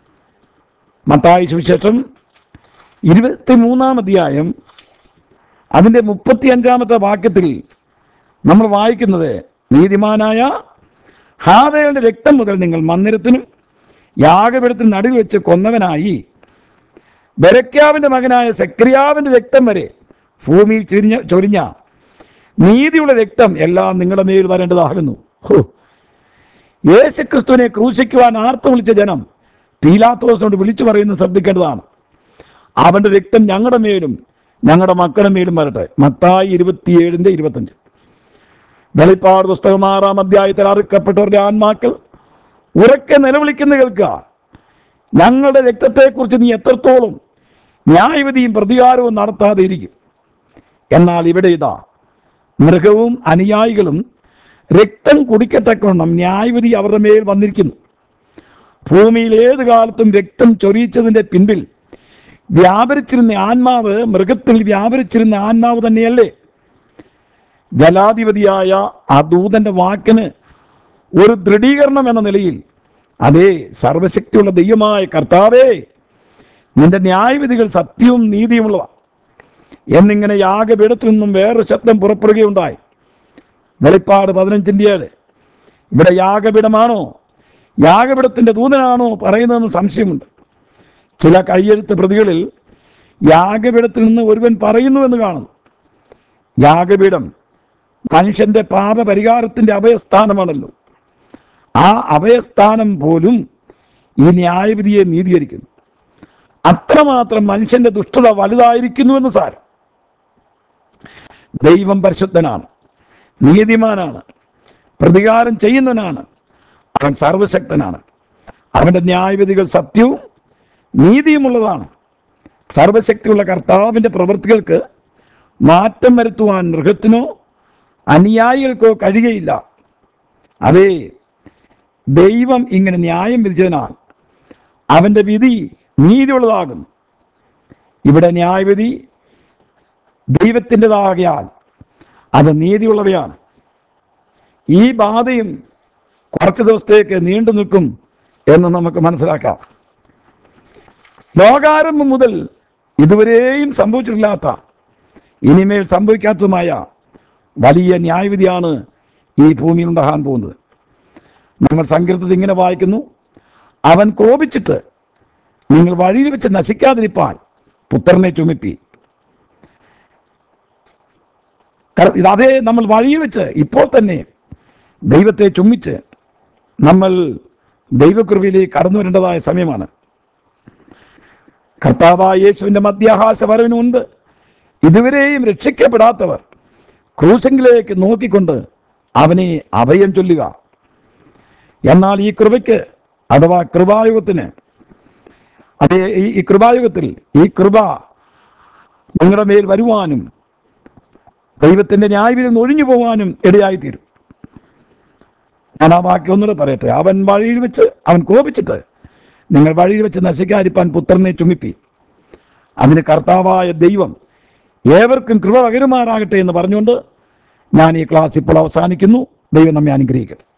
മത്തായി സുവിശേഷം ഇരുപത്തിമൂന്നാം അധ്യായം അതിൻ്റെ മുപ്പത്തി അഞ്ചാമത്തെ വാക്യത്തിൽ നമ്മൾ വായിക്കുന്നത് നീതിമാനായ ഹാവയുടെ രക്തം മുതൽ നിങ്ങൾ മന്ദിരത്തിനും യാഗപീഠത്തിനും നടുവിൽ വെച്ച് കൊന്നവനായി ബെരക്യാവിന്റെ മകനായ സെക്രിയാവിന്റെ രക്തം വരെ ഭൂമിയിൽ ചൊരിഞ്ഞ ചൊരിഞ്ഞ നീതിയുള്ള രക്തം എല്ലാം നിങ്ങളുടെ മേൽ വരേണ്ടതാകുന്നു ഹോ യേശുക്രിസ്തുവിനെ ക്രൂശിക്കുവാൻ ആർത്തു വിളിച്ച ജനം പീലാത്തോസിനോട് വിളിച്ചു പറയുന്നത് ശ്രദ്ധിക്കേണ്ടതാണ് അവന്റെ രക്തം ഞങ്ങളുടെ മേലും ഞങ്ങളുടെ മക്കളുടെ മേലും വരട്ടെ മത്തായി ഇരുപത്തിയേഴിന്റെ ഇരുപത്തഞ്ച് വെളിപ്പാട് പുസ്തകം ആറാം അധ്യായത്തിൽ അറുക്കപ്പെട്ടവരുടെ ആത്മാക്കൾ ഉറക്കെ നിലവിളിക്കുന്ന കേൾക്കുക ഞങ്ങളുടെ രക്തത്തെക്കുറിച്ച് നീ എത്രത്തോളം ന്യായവിധിയും പ്രതികാരവും നടത്താതെ ഇരിക്കും എന്നാൽ ഇവിടെ ഇതാ മൃഗവും അനുയായികളും രക്തം കുടിക്കത്തക്കവണ്ണം ന്യായവിധി അവരുടെ മേൽ വന്നിരിക്കുന്നു ഭൂമിയിൽ ഏത് കാലത്തും രക്തം ചൊരിയിച്ചതിന്റെ പിൻപിൽ വ്യാപരിച്ചിരുന്ന ആത്മാവ് മൃഗത്തിൽ വ്യാപരിച്ചിരുന്ന ആത്മാവ് തന്നെയല്ലേ ജലാധിപതിയായ ആ ദൂതന്റെ വാക്കിന് ഒരു ദൃഢീകരണം എന്ന നിലയിൽ അതേ സർവശക്തിയുള്ള ദൈവമായ കർത്താവേ നിന്റെ ന്യായവിധികൾ സത്യവും നീതിയുമുള്ളവ എന്നിങ്ങനെ യാഗപീഠത്തിൽ നിന്നും വേറൊരു ശബ്ദം പുറപ്പെടുകയുണ്ടായി വെളിപ്പാട് പതിനഞ്ചിൻ്റെ ഏഴ് ഇവിടെ യാഗപീഠമാണോ യാഗപീഠത്തിന്റെ ദൂതനാണോ പറയുന്നതെന്ന് സംശയമുണ്ട് ചില കയ്യെഴുത്ത് പ്രതികളിൽ യാഗപീഠത്തിൽ നിന്ന് ഒരുവൻ പറയുന്നുവെന്ന് കാണുന്നു യാഗപീഠം മനുഷ്യന്റെ പാപപരിഹാരത്തിന്റെ അഭയസ്ഥാനമാണല്ലോ ആ അഭയസ്ഥാനം പോലും ഈ ന്യായവിധിയെ നീതീകരിക്കുന്നു അത്രമാത്രം മനുഷ്യന്റെ ദുഷ്ടത വലുതായിരിക്കുന്നുവെന്ന് സാരം ദൈവം പരിശുദ്ധനാണ് നീതിമാനാണ് പ്രതികാരം ചെയ്യുന്നവനാണ് അവൻ സർവശക്തനാണ് അവന്റെ ന്യായവിധികൾ സത്യവും നീതിയുമുള്ളതാണ് സർവശക്തിയുള്ള കർത്താവിന്റെ പ്രവൃത്തികൾക്ക് മാറ്റം വരുത്തുവാൻ മൃഗത്തിനോ അനുയായികൾക്കോ കഴിയുകയില്ല അതേ ദൈവം ഇങ്ങനെ ന്യായം വിധിച്ചതിനാൽ അവന്റെ വിധി നീതിയുള്ളതാകുന്നു ഇവിടെ ന്യായവിധി ദൈവത്തിൻ്റെതാകിയാൽ അത് നീതിയുള്ളവയാണ് ഈ ബാധയും കുറച്ച് ദിവസത്തേക്ക് നീണ്ടു നിൽക്കും എന്ന് നമുക്ക് മനസ്സിലാക്കാം ലോകാരംഭം മുതൽ ഇതുവരെയും സംഭവിച്ചിട്ടില്ലാത്ത ഇനിമേൽ സംഭവിക്കാത്തതുമായ വലിയ ന്യായവിധിയാണ് ഈ ഭൂമിയിൽ ഉണ്ടാകാൻ പോകുന്നത് നമ്മൾ സങ്കീർത്തത്തിൽ ഇങ്ങനെ വായിക്കുന്നു അവൻ കോപിച്ചിട്ട് നിങ്ങൾ വഴിയിൽ വെച്ച് നശിക്കാതിരിപ്പാൻ പുത്രനെ ചുമപ്പി കർ- ഇത് അതേ നമ്മൾ വഴിയിൽ വെച്ച് ഇപ്പോൾ തന്നെ ദൈവത്തെ ചുമ്മിച്ച് നമ്മൾ ദൈവകൃപയിലേക്ക് കടന്നു വരേണ്ടതായ സമയമാണ് കർത്താവായ യേശുവിന്റെ മധ്യാഹാസ വരവിന് മുൻപ് ഇതുവരെയും രക്ഷിക്കപ്പെടാത്തവർ ക്രൂശെങ്കിലേക്ക് നോക്കിക്കൊണ്ട് അവനെ അഭയം ചൊല്ലുക എന്നാൽ ഈ കൃപയ്ക്ക് അഥവാ കൃപായുഗത്തിന് അതേ ഈ ഈ കൃപായുഗത്തിൽ ഈ കൃപ നിങ്ങളുടെ മേൽ വരുവാനും ദൈവത്തിന്റെ ന്യായവിധി ഒഴിഞ്ഞു പോകാനും ഇടയായിത്തീരും ഞാൻ ആ വാക്യം ഒന്നുകൂടെ പറയട്ടെ അവൻ വഴിയിൽ വെച്ച് അവൻ കോപിച്ചിട്ട് നിങ്ങൾ വഴിയിൽ വെച്ച് നശിക്കാതിരിപ്പാൻ പുത്രനെ ചുമിപ്പി അതിന് കർത്താവായ ദൈവം ഏവർക്കും കൃപ പകരുമാറാകട്ടെ എന്ന് പറഞ്ഞുകൊണ്ട് ഞാൻ ഈ ക്ലാസ് ഇപ്പോൾ അവസാനിക്കുന്നു ദൈവം നമ്മെ അനുഗ്രഹിക്കട്ടെ